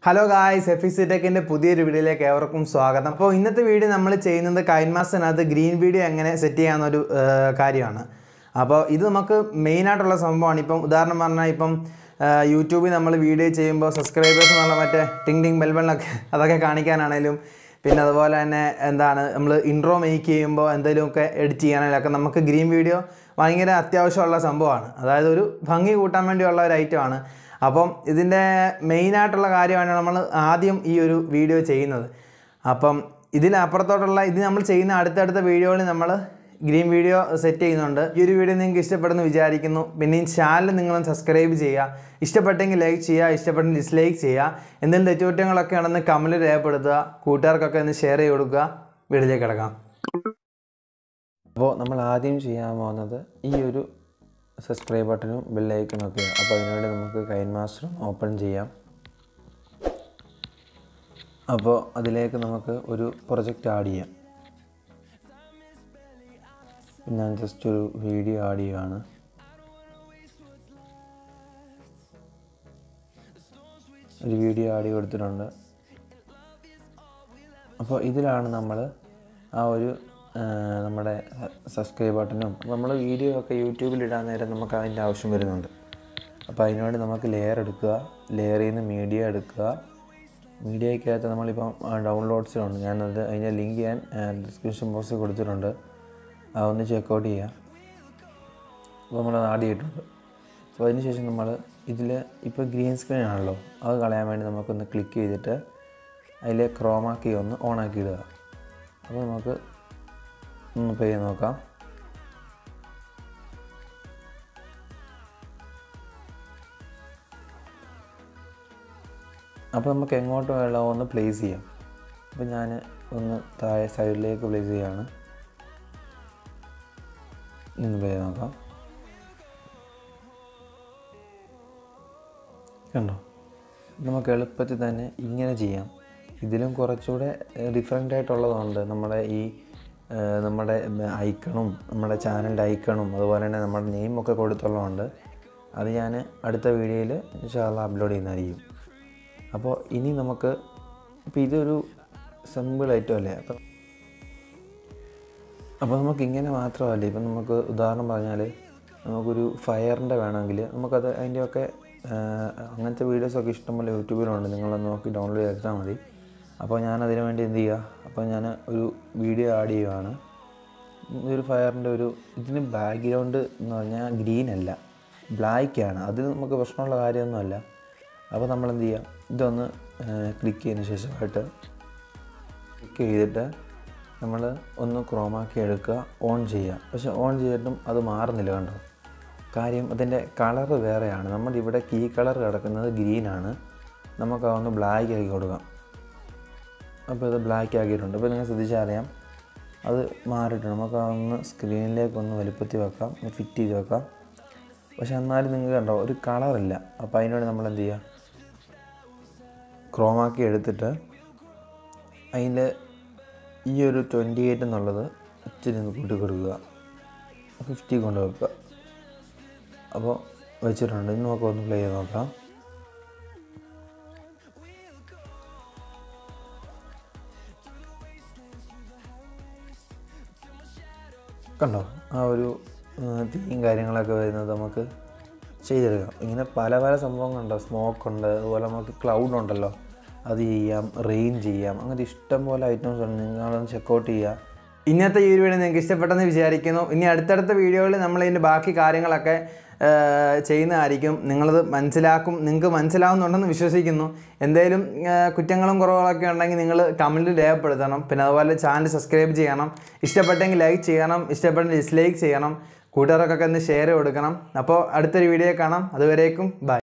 hello guys എഫിസി ടെക്കിൻ്റെ പുതിയൊരു വീഡിയോയിലേക്ക് ഏവർക്കും സ്വാഗതം അപ്പോൾ ഇന്നത്തെ വീഡിയോ നമ്മൾ ചെയ്യുന്നത് കൈൻമാസിനകത്ത് ഗ്രീൻ വീഡിയോ എങ്ങനെ സെറ്റ് ചെയ്യാമെന്നൊരു ആ, കാര്യമാണ് അപ്പോൾ ഇത് നമുക്ക് മെയിനായിട്ടുള്ള സംഭവമാണ് ഇപ്പം ഉദാഹരണം പറഞ്ഞാൽ ഇപ്പം ആ, യൂട്യൂബിൽ നമ്മൾ വീഡിയോ ചെയ്യുമ്പോൾ സബ്സ്ക്രൈബേഴ്സ് എന്നുള്ള മറ്റേ ടിങ് ടിങ് ബെൽബെണ്ണൊക്കെ അതൊക്കെ കാണിക്കാനാണേലും പിന്നെ അതുപോലെ തന്നെ എന്താണ് നമ്മൾ ഇൻട്രോ മേക്ക് ചെയ്യുമ്പോൾ എന്തെങ്കിലുമൊക്കെ എഡിറ്റ് ചെയ്യാനായാലും ഒക്കെ നമുക്ക് ഗ്രീൻ വീഡിയോ ഭയങ്കര അത്യാവശ്യമുള്ള സംഭവമാണ് അതായത് ഒരു ഭംഗി കൂട്ടാൻ വേണ്ടിയുള്ള ഒരു ഐറ്റമാണ് അപ്പം ഇതിൻ്റെ മെയിനായിട്ടുള്ള കാര്യമാണ് നമ്മൾ ആദ്യം ഈ ഒരു വീഡിയോ ചെയ്യുന്നത് അപ്പം ഇതിനപ്പുറത്തോട്ടുള്ള ഇത് നമ്മൾ ചെയ്യുന്ന അടുത്തടുത്ത വീഡിയോകളിൽ നമ്മൾ ഗ്രീൻ വീഡിയോ സെറ്റ് ചെയ്യുന്നുണ്ട് ഈ ഒരു വീഡിയോ നിങ്ങൾക്ക് ഇഷ്ടപ്പെടുന്നു വിചാരിക്കുന്നു പിന്നെ ഈ ചാനൽ നിങ്ങളും സബ്സ്ക്രൈബ് ചെയ്യുക ഇഷ്ടപ്പെട്ടെങ്കിൽ ലൈക്ക് ചെയ്യുക ഇഷ്ടപ്പെട്ടെങ്കിൽ ഡിസ്ലൈക്ക് ചെയ്യുക എന്തെങ്കിലും തെറ്റുകുറ്റങ്ങളൊക്കെ ഉണ്ടെന്ന് കമൻറ്റ് രേഖപ്പെടുത്തുക കൂട്ടുകാർക്കൊക്കെ ഒന്ന് ഷെയർ ചെയ്ത് കൊടുക്കുക വീഡിയോയിലേക്ക് കിടക്കാം അപ്പോൾ നമ്മൾ ആദ്യം ചെയ്യാൻ പോകുന്നത് ഈ ഒരു സബ്സ്ക്രൈബ് ബട്ടണും ബെല്ലൈക്കണും ഒക്കെ അപ്പോൾ അതിനുവേണ്ടി നമുക്ക് കൈൻ മാസ്റ്ററും ഓപ്പൺ ചെയ്യാം അപ്പോൾ അതിലേക്ക് നമുക്ക് ഒരു പ്രൊജക്റ്റ് ആഡ് ചെയ്യാം ഞാൻ ജസ്റ്റ് ഒരു വീഡിയോ ആഡ് ചെയ്യുകയാണ് ഒരു വീഡിയോ ആഡ് ചെയ്ത് കൊടുത്തിട്ടുണ്ട് അപ്പോൾ ഇതിലാണ് നമ്മൾ ആ ഒരു ആ, നമ്മുടെ സബ്സ്ക്രൈബ് ബട്ടണും നമ്മൾ വീഡിയോ ഒക്കെ യൂട്യൂബിൽ ഇടാൻ നേരം നമുക്ക് അതിൻ്റെ ആവശ്യം വരുന്നുണ്ട് അപ്പോൾ അതിനുവേണ്ടി നമുക്ക് ലെയർ എടുക്കുക ലെയറിൽ നിന്ന് മീഡിയ എടുക്കുക മീഡിയയ്ക്കകത്ത് നമ്മളിപ്പം ഡൗൺലോഡ്സിലുണ്ട് ഞാനത് അതിൻ്റെ ലിങ്ക് ഞാൻ ഡിസ്ക്രിപ്ഷൻ ബോക്സിൽ കൊടുത്തിട്ടുണ്ട് അതൊന്ന് ചെക്കൗട്ട് ചെയ്യാം അപ്പോൾ നമ്മളത് ആഡ് ചെയ്തിട്ടുണ്ട് അപ്പോൾ അതിന് ശേഷം നമ്മൾ ഇതിൽ ഇപ്പോൾ ഗ്രീൻ സ്ക്രീൻ ആണല്ലോ അത് കളയാൻ വേണ്ടി നമുക്കൊന്ന് ക്ലിക്ക് ചെയ്തിട്ട് അതിൽ ക്രോമാക്കി ഒന്ന് ഓണാക്കി ഇടുക അപ്പോൾ നമുക്ക് ഒന്ന് പേ ചെയ്ത് നോക്കാം അപ്പോൾ നമുക്ക് എങ്ങോട്ട് വേണമോ ഒന്ന് പ്ലേസ് ചെയ്യാം അപ്പോൾ ഞാൻ ഒന്ന് താഴെ സൈഡിലേക്ക് പ്ലേസ് ചെയ്യാണ് നിന്ന് പേ ചെയ്ത് നോക്കാം കണ്ടോ നമുക്ക് എളുപ്പത്തിൽ തന്നെ ഇങ്ങനെ ചെയ്യാം ഇതിലും കുറച്ചുകൂടെ ഡിഫറെൻ്റ് ആയിട്ടുള്ളതുണ്ട് നമ്മുടെ ഈ ആ, നമ്മുടെ ഐക്കണും നമ്മുടെ ചാനലിൻ്റെ ഐക്കണും അതുപോലെ തന്നെ നമ്മുടെ നെയിമൊക്കെ കൊടുത്തുള്ളതുകൊണ്ട് അത് ഞാൻ അടുത്ത വീഡിയോയിൽ ഇൻഷാല്ല അപ്ലോഡ് ചെയ്യുന്നതായിരിക്കും അപ്പോൾ ഇനി നമുക്ക് ഇപ്പോൾ ഇതൊരു സിമ്പിൾ ഐറ്റം അല്ലേ അപ്പം അപ്പോൾ നമുക്ക് ഇങ്ങനെ മാത്രമല്ല ഇപ്പം നമുക്ക് ഉദാഹരണം പറഞ്ഞാൽ നമുക്കൊരു ഫയറിൻ്റെ വേണമെങ്കിൽ നമുക്കത് അതിൻ്റെയൊക്കെ അങ്ങനത്തെ വീഡിയോസൊക്കെ ഇഷ്ടംപോലെ യൂട്യൂബിലുണ്ട് നിങ്ങളത് നോക്കി ഡൗൺലോഡ് ചെയ്തെടുത്താൽ മതി അപ്പോൾ ഞാൻ അതിന് വേണ്ടി എന്ത് ചെയ്യുക അപ്പോൾ ഞാൻ ഒരു വീഡിയോ ആഡ് ചെയ്യുകയാണ് ഇതൊരു ഫയറിൻ്റെ ഒരു ഇതിന് ബാക്ക്ഗ്രൗണ്ട് എന്ന് പറഞ്ഞാൽ ഗ്രീൻ അല്ല ബ്ലാക്കാണ് അത് നമുക്ക് പ്രശ്നമുള്ള കാര്യമൊന്നുമല്ല അപ്പോൾ നമ്മൾ എന്ത് ചെയ്യുക ഇതൊന്ന് ക്ലിക്ക് ചെയ്തതിന് ശേഷമായിട്ട് ക്ലിക്ക് ചെയ്തിട്ട് നമ്മൾ ഒന്ന് ക്രോമാക്കി എടുക്കുക ഓൺ ചെയ്യുക പക്ഷെ ഓൺ ചെയ്തിട്ടും അത് മാറുന്നില്ല കണ്ടോ കാര്യം അതിൻ്റെ കളറ് വേറെയാണ് നമ്മുടെ ഇവിടെ കീ കളർ കിടക്കുന്നത് ഗ്രീനാണ് നമുക്ക് അതൊന്ന് ബ്ലാക്ക് ആക്കി കൊടുക്കാം അപ്പോൾ ഇത് ബ്ലാക്ക് ആക്കിയിട്ടുണ്ട് അപ്പോൾ നിങ്ങൾ ശ്രദ്ധിച്ചാൽ അറിയാം അത് മാറിയിട്ടുണ്ട് നമുക്ക് അതൊന്ന് സ്ക്രീനിലേക്ക് ഒന്ന് വലുപ്പത്തിൽ വെക്കാം ഫിറ്റ് ചെയ്ത് വെക്കാം പക്ഷെ എന്നാലും നിങ്ങൾക്ക് കണ്ടോ ഒരു കളറില്ല അപ്പോൾ അതിനോട് നമ്മൾ എന്ത് ചെയ്യുക ക്രോമാക്കി എടുത്തിട്ട് അതിൽ ഈ ഒരു ട്വൻറ്റി എയ്റ്റ് എന്നുള്ളത് ഇച്ചിരി ഒന്ന് കൂട്ടി കൊടുക്കുക ഫിഫ്റ്റി കൊണ്ട് വെക്കുക അപ്പോൾ വെച്ചിട്ടുണ്ട് ഇന്ന് നമുക്ക് ഒന്ന് പ്ലേ ചെയ്ത് നോക്കാം കണ്ടോ ആ ഒരു തീയും കാര്യങ്ങളൊക്കെ വരുന്നത് നമുക്ക് ചെയ്തെടുക്കാം ഇങ്ങനെ പല പല സംഭവങ്ങളുണ്ടോ സ്മോക്ക് ഉണ്ട് അതുപോലെ നമുക്ക് ക്ലൗഡ് ഉണ്ടല്ലോ അത് ചെയ്യാം റെയിൻ ചെയ്യാം അങ്ങനെ ഇഷ്ടം പോലെ ഐറ്റംസ് ഉണ്ട് നിങ്ങളൊന്ന് ചെക്കൗട്ട് ചെയ്യുക ഇന്നത്തെ ഈ ഒരു വീഡിയോ നിങ്ങൾക്ക് ഇഷ്ടപ്പെട്ടെന്ന് വിചാരിക്കുന്നു ഇനി അടുത്തടുത്ത വീഡിയോകളിൽ നമ്മൾ ഇതിൻ്റെ ബാക്കി കാര്യങ്ങളൊക്കെ ആ, ചെയ്യുന്നതായിരിക്കും നിങ്ങളത് മനസ്സിലാക്കും നിങ്ങൾക്ക് മനസ്സിലാവുന്നുണ്ടെന്ന് വിശ്വസിക്കുന്നു എന്തെങ്കിലും ആ, കുറ്റങ്ങളും കുറവുകളൊക്കെ ഉണ്ടെങ്കിൽ നിങ്ങൾ കമൻറ്റിൽ രേഖപ്പെടുത്തണം പിന്നെ അതുപോലെ ചാനൽ സബ്സ്ക്രൈബ് ചെയ്യണം ഇഷ്ടപ്പെട്ടെങ്കിൽ ലൈക്ക് ചെയ്യണം ഇഷ്ടപ്പെട്ടെങ്കിൽ ഡിസ്ലൈക്ക് ചെയ്യണം കൂട്ടുകാർക്കൊക്കെ ഒന്ന് ഷെയർ കൊടുക്കണം അപ്പോൾ അടുത്തൊരു വീഡിയോ കാണാം അതുവരേക്കും ബൈ